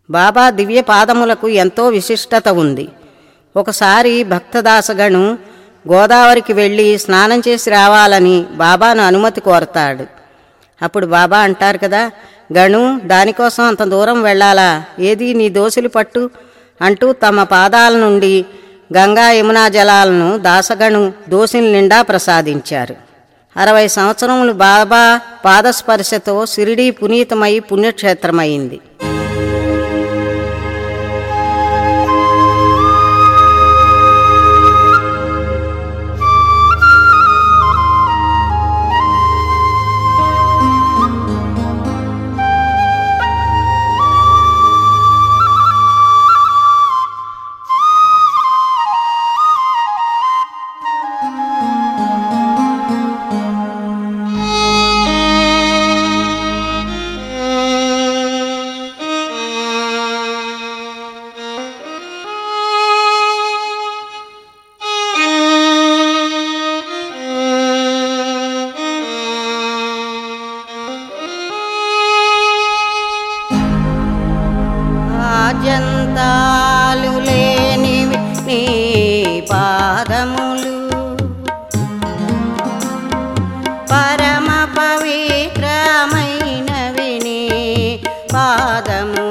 బాబా దివ్య పాదములకు ఎంతో విశిష్టత ఉంది ఒకసారి భక్తదాసగణు గోదావరికి వెళ్ళి స్నానం చేసి రావాలని బాబాను అనుమతి కోరతాడు అప్పుడు బాబా అంటారు కదా గణు దానికోసం అంత దూరం వెళ్ళాలా ఏది నీ దోసిలి పట్టు అంటూ తమ పాదాల నుండి గంగా యమునా జలాలను దాసగణు దోసిల నిండా ప్రసాదించారు అరవై సంవత్సరములు బాబా పాదస్పర్శతో సిరిడి పునీతమై పుణ్యక్షేత్రమైంది ఆజంతాలు లేనివి నీ పాదములు పరమ పవిత్రమైనవి నీ పాదములు